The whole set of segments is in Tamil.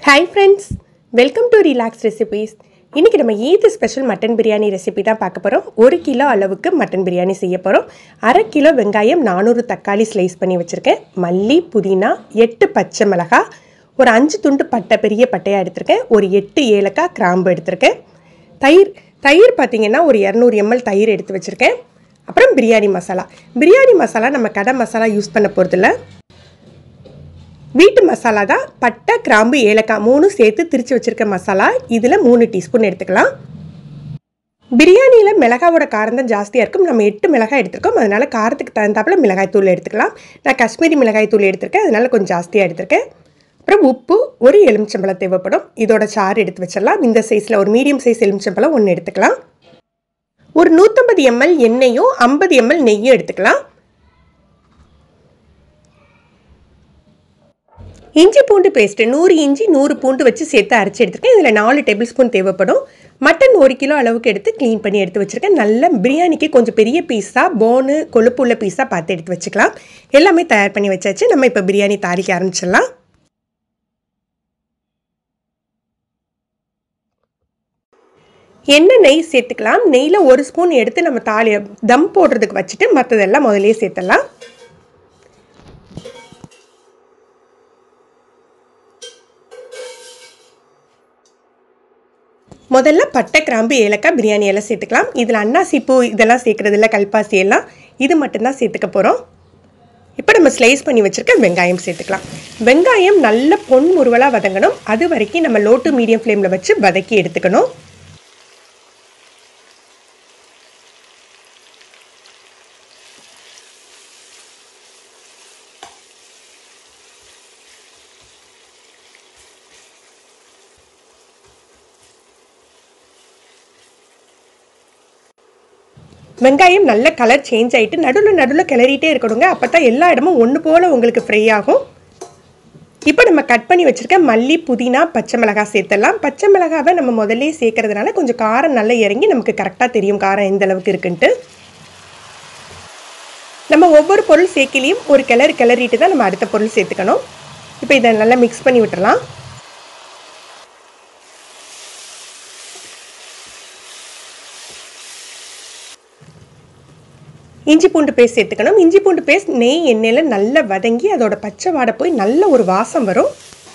hi friends welcome to relax recipes இன்றைக்கி நம்ம Eid special mutton biryani recipe தான் பார்க்க போகிறோம் ஒரு கிலோ அளவுக்கு மட்டன் பிரியாணி செய்ய போகிறோம் அரை கிலோ வெங்காயம் நானூறு தக்காளி ஸ்லைஸ் பண்ணி வச்சுருக்கேன் மல்லி புதினா எட்டு பச்சை மிளகாய் ஒரு அஞ்சு துண்டு பட்டை பெரிய பட்டையாக எடுத்திருக்கேன் ஒரு எட்டு ஏலக்காய் கிராம்பு எடுத்திருக்கேன் தயிர் தயிர் பார்த்தீங்கன்னா ஒரு இரநூறு எம்எல் தயிர் எடுத்து வச்சுருக்கேன் அப்புறம் பிரியாணி மசாலா பிரியாணி மசாலா நம்ம கடை மசாலா யூஸ் பண்ண போகிறதில்ல வீட்டு மசாலா தான் பட்டை கிராம்பு ஏலக்காய் மூணும் சேர்த்து திரிச்சு வச்சிருக்க மசாலா இதில் மூணு டீஸ்பூன் எடுத்துக்கலாம் பிரியாணியில் மிளகாவோட காரம் தான் ஜாஸ்தியாக இருக்கும் நம்ம எட்டு மிளகாய் எடுத்திருக்கோம் அதனால் காரத்துக்கு தகுந்தாப்புல மிளகாய் தூள் எடுத்துக்கலாம் நான் காஷ்மீரி மிளகாய் தூள் எடுத்திருக்கேன் அதனால் கொஞ்சம் ஜாஸ்தியாக எடுத்திருக்கேன் அப்புறம் உப்பு ஒரு எலுமிச்சம்பழம் தேவைப்படும் இதோட சாறு எடுத்து வச்சிடலாம் இந்த சைஸில் ஒரு மீடியம் சைஸ் எலுமிச்சம்பழம் ஒன்று எடுத்துக்கலாம் ஒரு நூற்றம்பது எம்எல் எண்ணெயும் ஐம்பது எம்எல் நெய்யும் எடுத்துக்கலாம் இஞ்சி பூண்டு பேஸ்ட்டு நூறு இஞ்சி நூறு பூண்டு வச்சு சேர்த்து அரைச்சி எடுத்துருக்கேன் இதில் நாலு டேபிள் ஸ்பூன் தேவைப்படும் மட்டன் ஒரு கிலோ அளவுக்கு எடுத்து க்ளீன் பண்ணி எடுத்து வச்சுருக்கேன் நல்ல பிரியாணிக்கு கொஞ்சம் பெரிய பீஸாக போனு கொழுப்பு உள்ள பீஸாக பார்த்து எடுத்து வச்சுக்கலாம் எல்லாமே தயார் பண்ணி வச்சாச்சு நம்ம இப்போ பிரியாணி தாளிக்க ஆரம்பிச்சிடலாம் எண்ணெய் நெய் சேர்த்துக்கலாம் நெய்யில் ஒரு ஸ்பூன் எடுத்து நம்ம தாலி தம் போடுறதுக்கு வச்சுட்டு மற்றதெல்லாம் முதலே சேர்த்துடலாம் முதல்ல பட்டை கிராம்பு ஏலக்காய் பிரியாணி எல்லாம் சேர்த்துக்கலாம் இதில் அன்னாசி பூ இதெல்லாம் சேர்க்குறது இல்லை கல்பாசி எல்லாம் இது மட்டும்தான் சேர்த்துக்க போகிறோம் இப்போ நம்ம ஸ்லைஸ் பண்ணி வச்சுருக்க வெங்காயம் சேர்த்துக்கலாம் வெங்காயம் நல்ல பொன் முருவலாக வதங்கணும் அது வரைக்கும் நம்ம லோ டு மீடியம் ஃப்ளேமில் வச்சு வதக்கி எடுத்துக்கணும் வெங்காயம் நல்ல கலர் சேஞ்ச் ஆகிட்டு நடுவில் நடுவில் கிளறிட்டே இருக்கணுங்க அப்போ தான் எல்லா இடமும் ஒன்று போல் உங்களுக்கு ஃப்ரை ஆகும் இப்போ நம்ம கட் பண்ணி வச்சுருக்க மல்லி புதினா பச்சை மிளகாய் சேர்த்துடலாம் பச்சை மிளகாவை நம்ம முதல்ல சேர்க்கறதுனால கொஞ்சம் காரம் நல்லா இறங்கி நமக்கு கரெக்டாக தெரியும் காரம் எந்த அளவுக்கு இருக்குன்ட்டு நம்ம ஒவ்வொரு பொருள் சேர்க்கலையும் ஒரு கிளறு கிளறிட்டு தான் நம்ம அடுத்த பொருள் சேர்த்துக்கணும் இப்போ இதை நல்லா மிக்ஸ் பண்ணி விட்டுறலாம் இஞ்சி பூண்டு பேஸ்ட் சேர்த்துக்கணும் இஞ்சி பூண்டு பேஸ்ட் நெய் எண்ணெயில் நல்லா வதங்கி அதோட பச்சை வாடை போய் நல்ல ஒரு வாசம் வரும்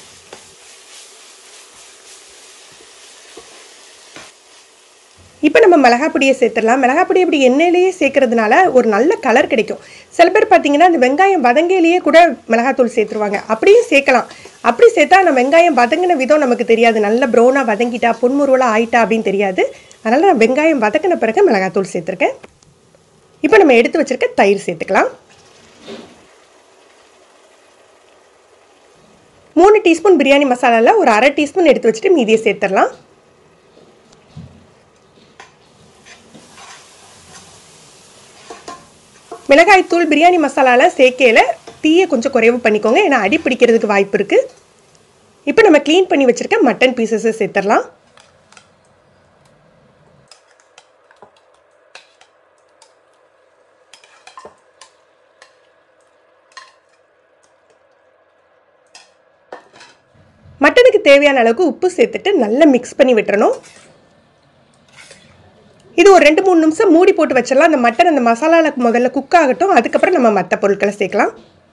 இப்போ நம்ம மிளகாய் பொடியை சேர்த்துடலாம் மிளகாய் பொடி இப்படி எண்ணெயிலேயே சேர்க்கறதுனால ஒரு நல்ல கலர் கிடைக்கும் சில பேர் பார்த்தீங்கன்னா அந்த வெங்காயம் வதங்கையிலேயே கூட மிளகாத்தூள் சேர்த்துருவாங்க அப்படியும் சேர்க்கலாம் அப்படி சேர்த்தா நம்ம வெங்காயம் வதங்கின விதம் நமக்கு தெரியாது நல்ல ப்ரௌனாக வதங்கிட்டா பொன்முருவலாக ஆயிட்டா அப்படின்னு தெரியாது அதனால் நான் வெங்காயம் வதக்கின பிறகு மிளகாத்தூள் சேர்த்துருக்கேன் இப்போ நம்ம எடுத்து வச்சுருக்க தயிர் சேர்த்துக்கலாம் மூணு டீஸ்பூன் பிரியாணி மசாலாவில் ஒரு அரை டீஸ்பூன் எடுத்து வச்சுட்டு மீதியை சேர்த்துடலாம் மிளகாய்த்தூள் பிரியாணி மசாலாவில் சேர்க்கையில் தீயை கொஞ்சம் குறைவு பண்ணிக்கோங்க ஏன்னா அடி பிடிக்கிறதுக்கு வாய்ப்பு இருக்குது இப்போ நம்ம க்ளீன் பண்ணி வச்சுருக்க மட்டன் பீசஸை சேர்த்துடலாம் மட்டனுக்கு தேவையான அளவுக்கு உப்பு சேர்த்துட்டு நல்லா மிக்ஸ் பண்ணி விட்டுறணும் இது ஒரு ரெண்டு மூணு நிமிஷம் மூடி போட்டு வச்சிடலாம் அந்த மட்டன் அந்த மசாலாவில் முதல்ல குக் ஆகட்டும் அதுக்கப்புறம் நம்ம மற்ற பொருட்களை சேர்க்கலாம்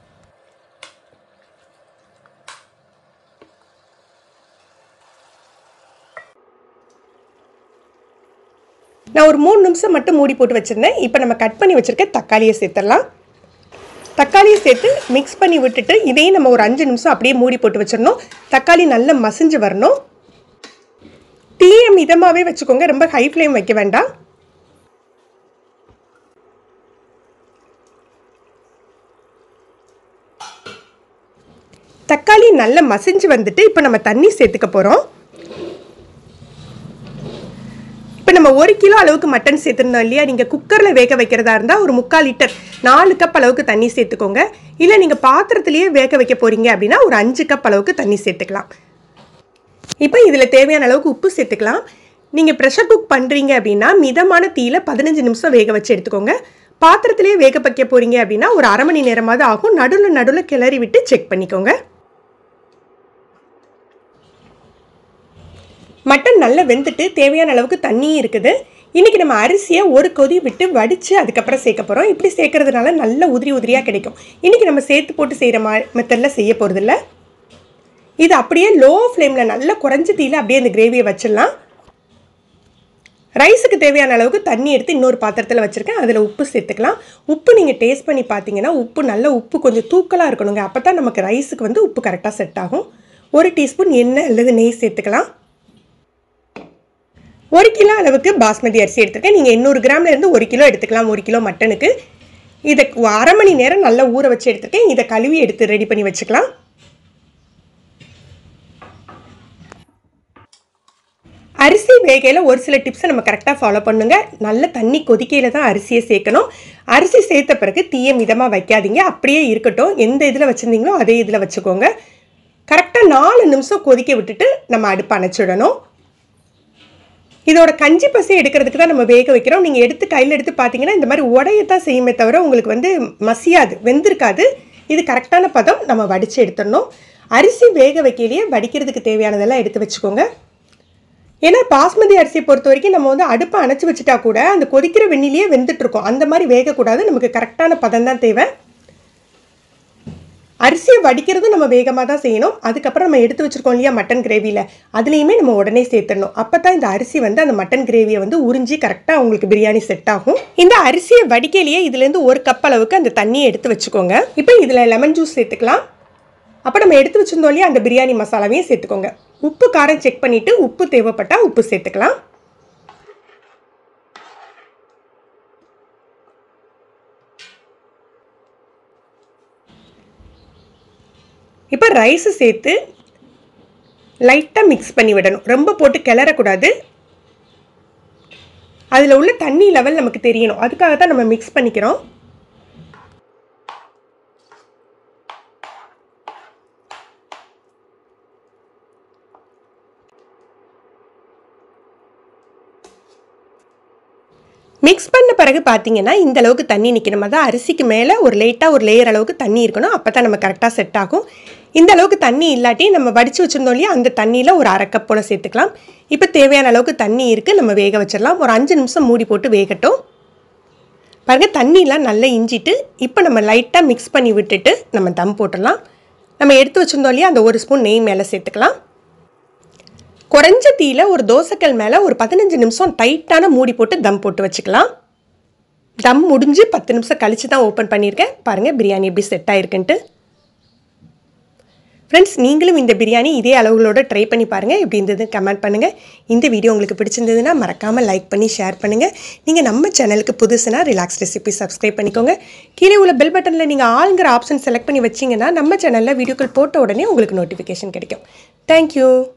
நான் ஒரு மூணு நிமிஷம் மட்டும் மூடி போட்டு வச்சுருந்தேன் இப்போ நம்ம கட் பண்ணி வச்சுருக்க தக்காளியை சேர்த்துடலாம் தக்காளியை சேர்த்து மிக்ஸ் பண்ணி விட்டுட்டு இதையும் நம்ம ஒரு அஞ்சு நிமிஷம் அப்படியே மூடி போட்டு வச்சிடணும் தக்காளி நல்லா மசிஞ்சு வரணும் தீயை மிதமாகவே வச்சுக்கோங்க ரொம்ப ஹை ஃப்ளேம் வைக்க வேண்டாம் தக்காளி நல்லா மசிஞ்சு வந்துட்டு இப்போ நம்ம தண்ணி சேர்த்துக்க போகிறோம் இப்போ நம்ம ஒரு கிலோ அளவுக்கு மட்டன் சேர்த்துருந்தோம் இல்லையா நீங்கள் குக்கரில் வேக வைக்கிறதா இருந்தால் ஒரு முக்கால் லிட்டர் நாலு கப் அளவுக்கு தண்ணி சேர்த்துக்கோங்க இல்லை நீங்கள் பாத்திரத்திலேயே வேக வைக்க போகிறீங்க அப்படின்னா ஒரு அஞ்சு கப் அளவுக்கு தண்ணி சேர்த்துக்கலாம் இப்போ இதில் தேவையான அளவுக்கு உப்பு சேர்த்துக்கலாம் நீங்கள் ப்ரெஷர் குக் பண்ணுறீங்க அப்படின்னா மிதமான தீயில் பதினஞ்சு நிமிஷம் வேக வச்சு எடுத்துக்கோங்க பாத்திரத்திலேயே வேக வைக்க போகிறீங்க அப்படின்னா ஒரு அரை மணி நேரமாவது ஆகும் நடுவில் நடுவில் கிளறி விட்டு செக் பண்ணிக்கோங்க மட்டன் நல்லா வெந்துட்டு தேவையான அளவுக்கு தண்ணியும் இருக்குது இன்றைக்கி நம்ம அரிசியை ஒரு கொதி விட்டு வடித்து அதுக்கப்புறம் சேர்க்க போகிறோம் இப்படி சேர்க்கறதுனால நல்ல உதிரி உதிரியாக கிடைக்கும் இன்றைக்கி நம்ம சேர்த்து போட்டு செய்கிற மா மெத்தடில் செய்ய போகிறதில்ல இது அப்படியே லோ ஃப்ளேமில் நல்லா குறைஞ்ச தீயில் அப்படியே இந்த கிரேவியை வச்சிடலாம் ரைஸுக்கு தேவையான அளவுக்கு தண்ணி எடுத்து இன்னொரு பாத்திரத்தில் வச்சுருக்கேன் அதில் உப்பு சேர்த்துக்கலாம் உப்பு நீங்கள் டேஸ்ட் பண்ணி பார்த்தீங்கன்னா உப்பு நல்ல உப்பு கொஞ்சம் தூக்கலாக இருக்கணுங்க அப்போ தான் நமக்கு ரைஸுக்கு வந்து உப்பு கரெக்டாக செட் ஆகும் ஒரு டீஸ்பூன் எண்ணெய் அல்லது நெய் சேர்த்துக்கலாம் ஒரு கிலோ அளவுக்கு பாஸ்மதி அரிசி எடுத்துருக்கேன் நீங்கள் எண்ணூறு கிராம்லேருந்து ஒரு கிலோ எடுத்துக்கலாம் ஒரு கிலோ மட்டனுக்கு இதை அரை மணி நேரம் நல்லா ஊற வச்சு எடுத்துருக்கேன் இதை கழுவி எடுத்து ரெடி பண்ணி வச்சுக்கலாம் அரிசி வேகையில் ஒரு சில டிப்ஸை நம்ம கரெக்டாக ஃபாலோ பண்ணுங்க நல்ல தண்ணி கொதிக்கையில் தான் அரிசியை சேர்க்கணும் அரிசி சேர்த்த பிறகு தீய மிதமாக வைக்காதீங்க அப்படியே இருக்கட்டும் எந்த இதில் வச்சுருந்தீங்களோ அதே இதில் வச்சுக்கோங்க கரெக்டாக நாலு நிமிஷம் கொதிக்க விட்டுட்டு நம்ம அடுப்பு அணைச்சிடணும் இதோட கஞ்சி பசி எடுக்கிறதுக்கு தான் நம்ம வேக வைக்கிறோம் நீங்கள் எடுத்து கையில் எடுத்து பார்த்தீங்கன்னா இந்த மாதிரி உடையத்தான் செய்யுமே தவிர உங்களுக்கு வந்து மசியாது வெந்திருக்காது இது கரெக்டான பதம் நம்ம வடித்து எடுத்துடணும் அரிசி வேக வைக்கலையே வடிக்கிறதுக்கு தேவையானதெல்லாம் எடுத்து வச்சுக்கோங்க ஏன்னா பாஸ்மதி அரிசியை பொறுத்த வரைக்கும் நம்ம வந்து அடுப்பை அணைச்சி வச்சுட்டா கூட அந்த கொதிக்கிற வெண்ணிலேயே வெந்துட்டுருக்கோம் அந்த மாதிரி வேகக்கூடாது நமக்கு கரெக்டான பதம் தான் தேவை அரிசியை வடிக்கிறதும் நம்ம வேகமாக தான் செய்யணும் அதுக்கப்புறம் நம்ம எடுத்து வச்சுருக்கோம் இல்லையா மட்டன் கிரேவியில் அதுலேயுமே நம்ம உடனே சேர்த்துடணும் அப்போ தான் இந்த அரிசி வந்து அந்த மட்டன் கிரேவியை வந்து உறிஞ்சி கரெக்டாக உங்களுக்கு பிரியாணி செட் ஆகும் இந்த அரிசியை வடிக்கலையே இதுலேருந்து ஒரு கப் அளவுக்கு அந்த தண்ணியை எடுத்து வச்சுக்கோங்க இப்போ இதில் லெமன் ஜூஸ் சேர்த்துக்கலாம் அப்போ நம்ம எடுத்து வச்சிருந்தோம் இல்லையா அந்த பிரியாணி மசாலாவையும் சேர்த்துக்கோங்க உப்பு காரம் செக் பண்ணிவிட்டு உப்பு தேவைப்பட்டால் உப்பு சேர்த்துக்கலாம் இப்போ ரைஸு சேர்த்து லைட்டாக மிக்ஸ் பண்ணி விடணும் ரொம்ப போட்டு கிளறக்கூடாது அதில் உள்ள தண்ணி லெவல் நமக்கு தெரியணும் அதுக்காக தான் நம்ம மிக்ஸ் பண்ணிக்கிறோம் மிக்ஸ் பண்ண பிறகு பார்த்தீங்கன்னா இந்த அளவுக்கு தண்ணி நிற்கணும் அதான் அரிசிக்கு மேலே ஒரு லைட்டாக ஒரு லேயர் அளவுக்கு தண்ணி இருக்கணும் அப்போ தான் நம்ம கரெக்டாக செட் ஆகும் இந்த அளவுக்கு தண்ணி இல்லாட்டி நம்ம வடித்து வச்சுருந்தோம் இல்லையா அந்த தண்ணியில் ஒரு அரை கப் போல் சேர்த்துக்கலாம் இப்போ தேவையான அளவுக்கு தண்ணி இருக்குது நம்ம வேக வச்சிடலாம் ஒரு அஞ்சு நிமிஷம் மூடி போட்டு வேகட்டும் பாருங்கள் தண்ணியெலாம் நல்லா இஞ்சிட்டு இப்போ நம்ம லைட்டாக மிக்ஸ் பண்ணி விட்டுட்டு நம்ம தம் போட்டுடலாம் நம்ம எடுத்து வச்சுருந்தோம் இல்லையா அந்த ஒரு ஸ்பூன் நெய் மேலே சேர்த்துக்கலாம் குறைஞ்ச தீயில ஒரு தோசைக்கல் மேலே ஒரு பதினஞ்சு நிமிஷம் டைட்டான மூடி போட்டு தம் போட்டு வச்சுக்கலாம் தம் முடிஞ்சு பத்து நிமிஷம் கழித்து தான் ஓப்பன் பண்ணியிருக்கேன் பாருங்கள் பிரியாணி எப்படி செட் ஆயிருக்குன்ட்டு ஃப்ரெண்ட்ஸ் நீங்களும் இந்த பிரியாணி இதே அளவுகளோட ட்ரை பண்ணி பாருங்கள் எப்படி இருந்தது கமெண்ட் பண்ணுங்கள் இந்த வீடியோ உங்களுக்கு பிடிச்சிருந்ததுன்னா மறக்காமல் லைக் பண்ணி ஷேர் பண்ணுங்கள் நீங்கள் நம்ம சேனலுக்கு புதுசுனா ரிலாக்ஸ் ரெசிபி சப்ஸ்கிரைப் பண்ணிக்கோங்க கீழே உள்ள பெல் பட்டனில் நீங்கள் ஆளுங்கிற ஆப்ஷன் செலக்ட் பண்ணி வச்சிங்கன்னா நம்ம சேனலில் வீடியோக்கள் போட்ட உடனே உங்களுக்கு நோட்டிஃபிகேஷன் கிடைக்கும் தேங்க்யூ